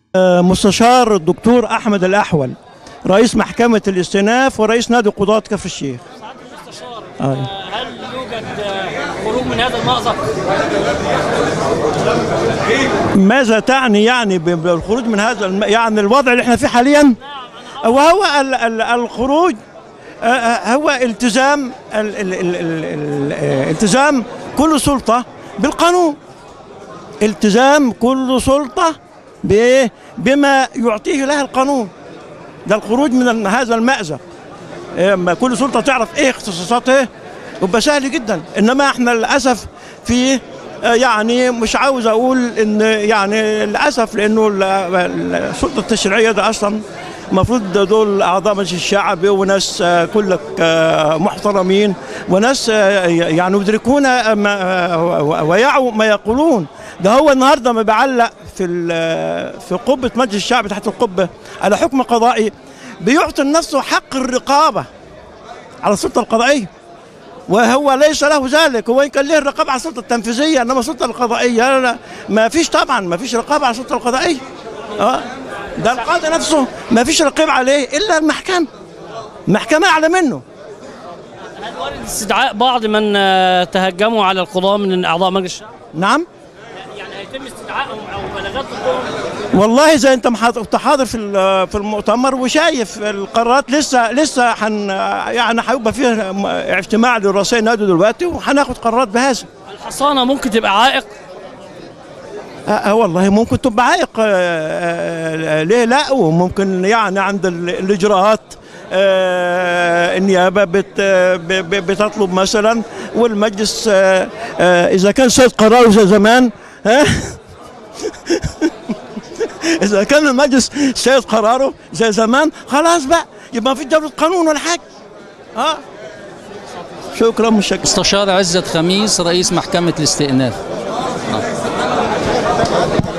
مستشار الدكتور احمد الاحول رئيس محكمه الاستئناف ورئيس نادي قضاه كفر الشيخ أيوة. هل يوجد خروج من هذا المأزق؟ ماذا تعني يعني ب- بالخروج من هذا الم... يعني الوضع اللي احنا فيه حاليا وهو ال... ال... الخروج آه، آه، هو التزام ال... ال... ال... ال... ال... آه، التزام كل سلطه بالقانون التزام كل سلطه ب... بما يعطيه لها القانون ده الخروج من ال- هذا المأزق اما كل سلطه تعرف ايه اختصاصاتها يبقى سهل جدا انما احنا للاسف في آه، يعني مش عاوز اقول ان يعني للاسف لانه ال- ال- السلطه التشريعيه ده اصلا المفروض دول اعضاء مجلس الشعب وناس آه، كلك آه، محترمين وناس آه، يعني يدركون ما آه، ويعوا ما يقولون ده هو النهارده ما بيعلق في ال- في قبه مجلس الشعب تحت القبه على حكم قضائي بيعطي لنفسه حق الرقابه على السلطه القضائيه وهو ليس له ذلك هو كان له الرقابه على السلطه التنفيذيه انما السلطه القضائيه لا لا ما فيش طبعا ما فيش رقابه على السلطه القضائيه اه ده القاضي نفسه ما فيش رقيب عليه الا المحكمه المحكمه اعلى منه هل وارد استدعاء بعض من آه، تهجموا على القضاة من أعضاء مجلس الشعب؟ نعم يعني هيتم استدعائهم أو بلاغات ضدهم والله زي انت محاضر كنت حاضر في ال- في المؤتمر وشايف القرارات لسه لسه حن يعني هيبقى فيه م- اجتماع لرؤساء النادي دلوقتي وهناخد قرارات بهذا الحصانة ممكن تبقى عائق آه آه والله ممكن تبقى عائق آه آه آه ليه لا وممكن يعني عند ال- الاجراءات آه النيابه بت آه، ب- ب- بتطلب مثلا والمجلس آه آه اذا كان سيد قراره زي زمان ها اذا كان المجلس سيد قراره زي زمان خلاص بقى يبقى ما في دوله قانون ولا حاجه اه شكرا مشكور مستشار عزت خميس رئيس محكمة الاستئناف